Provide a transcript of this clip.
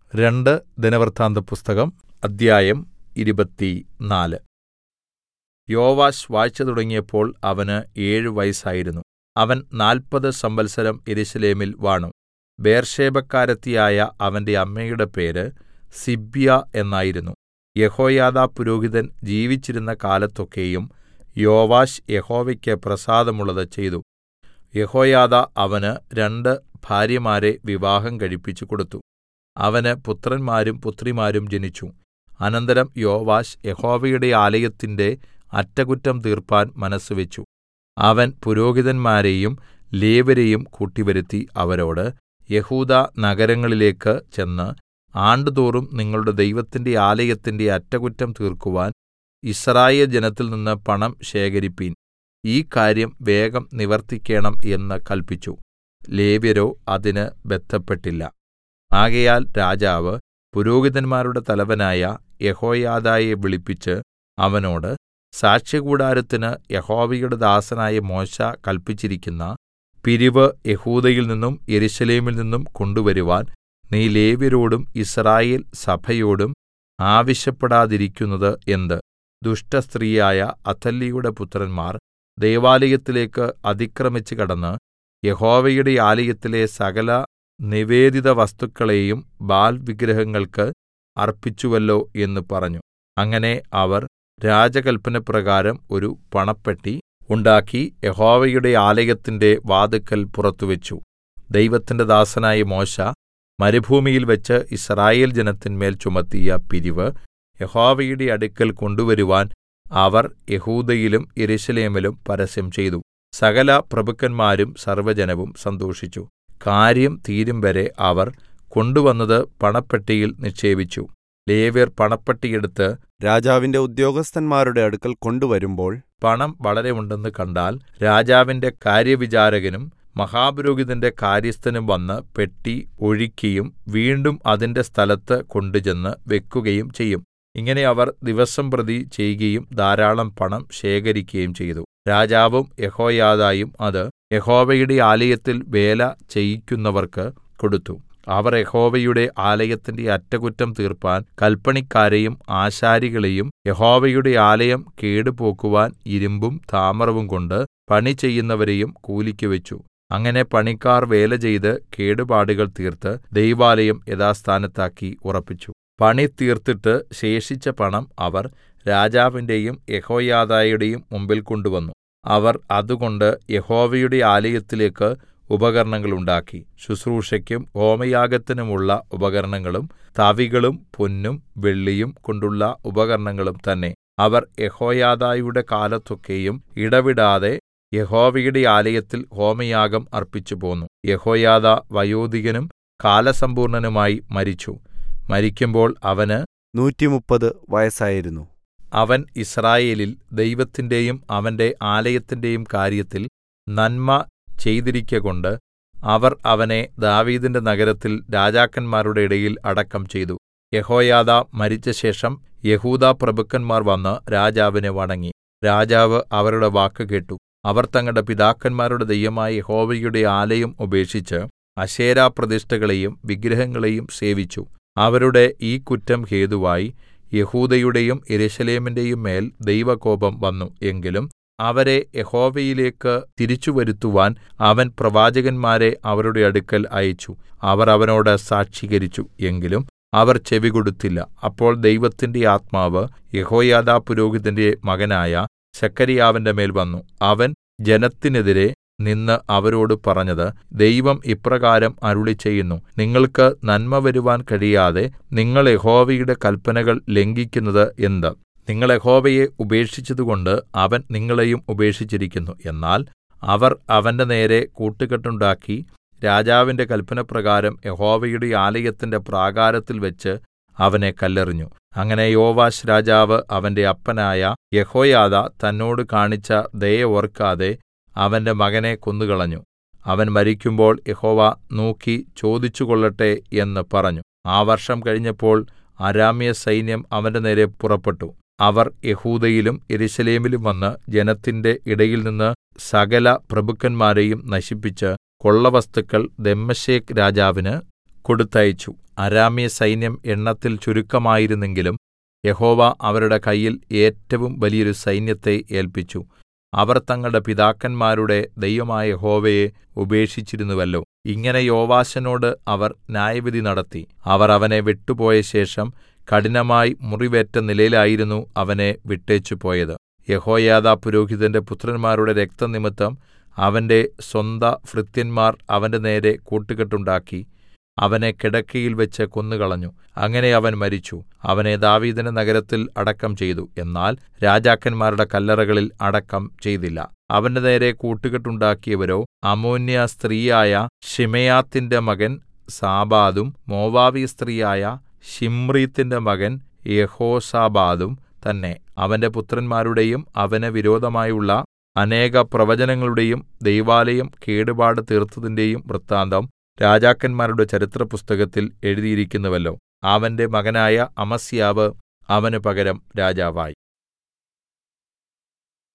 രണ്ട് ദിനവൃത്താന്തപുസ്തകം അദ്ധ്യായം ഇരുപത്തിനാല് യോവാശ് വാഴ്ച തുടങ്ങിയപ്പോൾ അവന് ഏഴു വയസ്സായിരുന്നു അവൻ നാല്പത് സംവത്സരം യെരൂശലേമിൽ വാണു ബേർശേബക്കാരത്തിയായ അവന്റെ അമ്മയുടെ പേര് സിബ്യാ എന്നായിരുന്നു യെഹോയാദാ പുരോഹിതൻ ജീവിച്ചിരുന്ന കാലത്തൊക്കെയും യോവാശ് യഹോവയ്ക്ക് പ്രസാദമുള്ളത് ചെയ്തു യെഹോയാദാ അവന് രണ്ട് ഭാര്യമാരെ വിവാഹം കഴിപ്പിച്ചു കൊടുത്തു അവന് പുത്രന്മാരും പുത്രിമാരും ജനിച്ചു അനന്തരം യോവാശ് യഹോവയുടെ ആലയത്തിന്റെ അറ്റകുറ്റം തീർപ്പാൻ മനസ്സുവെച്ചു അവൻ പുരോഹിതന്മാരെയും ലേവ്യരെയും കൂട്ടിവരുത്തി അവരോട് യെഹൂദാ നഗരങ്ങളിലേക്ക് ചെന്ന് ആണ്ടുതോറും നിങ്ങളുടെ ദൈവത്തിന്റെ ആലയത്തിന്റെ അറ്റകുറ്റം തീർക്കുവാൻ യിസ്രായേൽ ജനത്തിൽനിന്ന് പണം ശേഖരിപ്പിൻ ഈ കാര്യം വേഗം നിവർത്തിക്കേണം എന്ന് കല്പിച്ചു ലേവ്യരോ അതിന് ബദ്ധപ്പെട്ടില്ല ആകയാൽ രാജാവ് പുരോഹിതന്മാരുടെ തലവനായ യെഹോയാദായെ വിളിപ്പിച്ച് അവനോട് സാക്ഷ്യകൂടാരത്തിന് യഹോവയുടെ ദാസനായ മോശെ കല്പിച്ചിരിക്കുന്ന പിരിവ് യെഹൂദയിൽനിന്നും യെരൂശലേമിൽ നിന്നും കൊണ്ടുവരുവാൻ നീ ലേവ്യരോടും യിസ്രായേൽ സഭയോടും ആവശ്യപ്പെടാതിരിക്കുന്നത് എന്ത് ദുഷ്ടസ്ത്രീയായ അഥല്യയുടെ പുത്രന്മാർ ദൈവാലയത്തിലേക്ക് അതിക്രമിച്ച് കടന്ന് യഹോവയുടെ ആലയത്തിലെ സകല നിവേദിത വസ്തുക്കളെയും ബാൽ വിഗ്രഹങ്ങൾക്ക് അർപ്പിച്ചുവല്ലോ എന്ന് പറഞ്ഞു അങ്ങനെ അവർ രാജകല്പനപ്രകാരം ഒരു പണപ്പെട്ടി ഉണ്ടാക്കി യഹോവയുടെ ആലയത്തിന്റെ വാതിൽക്കൽ പുറത്തുവച്ചു ദൈവത്തിന്റെ ദാസനായ മോശെ മരുഭൂമിയിൽ വെച്ച് യിസ്രായേൽ ജനത്തിന്മേൽ ചുമത്തിയ പിരിവ് യഹോവയുടെ അടുക്കൽ കൊണ്ടുവരുവാൻ അവർ യെഹൂദയിലും യെരൂശലേമിലും പരസ്യം ചെയ്തു സകല പ്രഭുക്കന്മാരും സർവ്വജനവും സന്തോഷിച്ചു കാര്യം തീരുംവരെ അവർ കൊണ്ടുവന്നത് പണപ്പെട്ടിയിൽ നിക്ഷേപിച്ചു ലേവ്യർ പണപ്പെട്ടി എടുത്ത് രാജാവിന്റെ ഉദ്യോഗസ്ഥന്മാരുടെ അടുക്കൽ കൊണ്ടുവരുമ്പോൾ പണം വളരെ ഉണ്ടെന്ന് കണ്ടാൽ രാജാവിന്റെ കാര്യവിചാരകനും മഹാപുരോഹിതന്റെ കാര്യസ്ഥനും വന്ന് പെട്ടി ഒഴിക്കയും വീണ്ടും അതിന്റെ സ്ഥലത്ത് കൊണ്ടുചെന്ന് വെക്കുകയും ചെയ്യും ഇങ്ങനെ അവർ ദിവസംപ്രതി ചെയ്കയും ധാരാളം പണം ശേഖരിക്കയും ചെയ്തു രാജാവും യഹോയാദായും അത് യഹോവയുടെ ആലയത്തിൽ വേല ചെയ്യിക്കുന്നവർക്ക് കൊടുത്തു അവർ യഹോവയുടെ ആലയത്തിന്റെ അറ്റകുറ്റം തീർപ്പാൻ കല്പണിക്കാരെയും ആശാരികളെയും യഹോവയുടെ ആലയം കേടുപോക്കുവാൻ ഇരുമ്പും താമ്രവും കൊണ്ട് പണി ചെയ്യുന്നവരെയും കൂലിക്ക് വെച്ചു അങ്ങനെ പണിക്കാർ വേല ചെയ്ത് കേടുപാടുകൾ തീർത്ത് ദൈവാലയം യഥാസ്ഥാനത്താക്കി ഉറപ്പിച്ചു പണി തീർത്തിട്ട് ശേഷിച്ച പണം അവർ രാജാവിന്റെയും യഹോയാദായുടെയും മുമ്പിൽ കൊണ്ടുവന്നു അവർ അതുകൊണ്ട് യഹോവയുടെ ആലയത്തിലേക്ക് ഉപകരണങ്ങൾ ഉണ്ടാക്കി ശുശ്രൂഷയ്ക്കും ഹോമയാഗത്തിനുമുള്ള ഉപകരണങ്ങളും തവികളും പൊന്നും വെള്ളിയും കൊണ്ടുള്ള ഉപകരണങ്ങളും തന്നെ അവർ യഹോയാദായുടെ കാലത്തൊക്കെയും ഇടവിടാതെ യഹോവയുടെ ആലയത്തിൽ ഹോമയാഗം അർപ്പിച്ചുപോന്നു യഹോയാദാ വയോധികനും കാലസമ്പൂർണനുമായി മരിച്ചു മരിക്കുമ്പോൾ അവന് നൂറ്റിമുപ്പത് വയസ്സായിരുന്നു അവൻ യിസ്രായേലിൽ ദൈവത്തിന്റെയും അവന്റെ ആലയത്തിന്റെയും കാര്യത്തിൽ നന്മ ചെയ്തിരിക്കകൊണ്ട് അവർ അവനെ ദാവീദിന്റെ നഗരത്തിൽ രാജാക്കന്മാരുടെ ഇടയിൽ അടക്കം ചെയ്തു യഹോയാദാ മരിച്ചശേഷം യഹൂദാ പ്രഭുക്കന്മാർ വന്ന് രാജാവിനെ വണങ്ങി രാജാവ് അവരുടെ വാക്ക് കേട്ടു അവർ തങ്ങളുടെ പിതാക്കന്മാരുടെ ദൈവമായ യഹോവയുടെ ആലയം ഉപേക്ഷിച്ച് അശേരാപ്രതിഷ്ഠകളെയും വിഗ്രഹങ്ങളെയും സേവിച്ചു അവരുടെ ഈ കുറ്റം ഹേതുവായി യഹൂദയുടെയും യെരൂശലേമിന്റെയും മേൽ ദൈവകോപം വന്നു എങ്കിലും അവരെ യഹോവയിലേക്ക് തിരിച്ചുവരുത്തുവാൻ അവൻ പ്രവാചകന്മാരെ അവരുടെ അടുക്കൽ അയച്ചു അവർ അവനോട് സാക്ഷീകരിച്ചു എങ്കിലും അവർ ചെവികൊടുത്തില്ല അപ്പോൾ ദൈവത്തിന്റെ ആത്മാവ് യഹോയാദാ പുരോഹിതന്റെ മകനായ സെക്കരിയാവിന്റെ മേൽ വന്നു അവൻ ജനത്തിനെതിരെ നിന്ന് അവരോട് പറഞ്ഞത് ദൈവം ഇപ്രകാരം അരുളിച്ചെയ്യുന്നു നിങ്ങൾക്ക് നന്മ വരുവാൻ കഴിയാതെ നിങ്ങൾ യഹോവയുടെ കല്പനകൾ ലംഘിക്കുന്നത് എന്ത് നിങ്ങൾ യഹോവയെ ഉപേക്ഷിച്ചതുകൊണ്ട് അവൻ നിങ്ങളെയും ഉപേക്ഷിച്ചിരിക്കുന്നു എന്നാൽ അവർ അവന്റെ നേരെ കൂട്ടുകെട്ടുണ്ടാക്കി രാജാവിന്റെ കല്പനപ്രകാരം യഹോവയുടെ ആലയത്തിന്റെ പ്രാകാരത്തിൽ വെച്ച് അവനെ കല്ലെറിഞ്ഞു അങ്ങനെ യോവാശ് രാജാവ് അവന്റെ അപ്പനായ യഹോയാദാ തന്നോട് കാണിച്ച ദയ ഓർക്കാതെ അവന്റെ മകനെ കൊന്നുകളഞ്ഞു അവൻ മരിക്കുമ്പോൾ യഹോവ നോക്കി ചോദിച്ചുകൊള്ളട്ടെ എന്ന് പറഞ്ഞു ആ വർഷം കഴിഞ്ഞപ്പോൾ അരാമ്യ സൈന്യം അവന്റെ നേരെ പുറപ്പെട്ടു അവർ യെഹൂദയിലും യെരൂശലേമിലും വന്ന് ജനത്തിന്റെ ഇടയിൽനിന്ന് സകല പ്രഭുക്കന്മാരെയും നശിപ്പിച്ച് കൊള്ളവസ്തുക്കൾ ദമ്മേശെക്ക് രാജാവിന് കൊടുത്തയച്ചു അരാമ്യ സൈന്യം എണ്ണത്തിൽ ചുരുക്കമായിരുന്നെങ്കിലും യഹോവ അവരുടെ കയ്യിൽ ഏറ്റവും വലിയൊരു സൈന്യത്തെ ഏല്പിച്ചു അവർ തങ്ങളുടെ പിതാക്കന്മാരുടെ ദൈവമായ യഹോവയെ ഉപേക്ഷിച്ചിരുന്നുവല്ലോ ഇങ്ങനെ യോവാശിനോട് അവർ ന്യായവിധി നടത്തി അവർ അവനെ വിട്ടുപോയ ശേഷം കഠിനമായി മുറിവേറ്റ നിലയിലായിരുന്നു അവനെ വിട്ടേച്ചുപോയത് യഹോയാദാ പുരോഹിതന്റെ പുത്രന്മാരുടെ രക്തംനിമിത്തം അവന്റെ സ്വന്ത ഭൃത്യന്മാർ അവന്റെ നേരെ കൂട്ടുകെട്ടുണ്ടാക്കി അവനെ കിടക്കയിൽ വെച്ച് കൊന്നുകളഞ്ഞു അങ്ങനെ അവൻ മരിച്ചു അവനെ ദാവീദിന്റെ നഗരത്തിൽ അടക്കം ചെയ്തു എന്നാൽ രാജാക്കന്മാരുടെ കല്ലറകളിൽ അടക്കം ചെയ്തില്ല അവന്റെ നേരെ കൂട്ടുകെട്ടുണ്ടാക്കിയവരോ അമ്മോന്യ സ്ത്രീയായ ശിമെയാത്തിന്റെ മകൻ സാബാദും മോവാബി സ്ത്രീയായ ശിമ്രീത്തിന്റെ മകൻ യഹോസാബാദും തന്നെ അവന്റെ പുത്രന്മാരുടെയും അവന് വിരോധമായുള്ള അനേക പ്രവചനങ്ങളുടെയും ദൈവാലയം കേടുപാട് തീർത്തതിന്റെയും വൃത്താന്തം രാജാക്കന്മാരുടെ ചരിത്രപുസ്തകത്തിൽ എഴുതിയിരിക്കുന്നുവല്ലോ അവന്റെ മകനായ അമസ്യാവ് അവന് പകരം രാജാവായി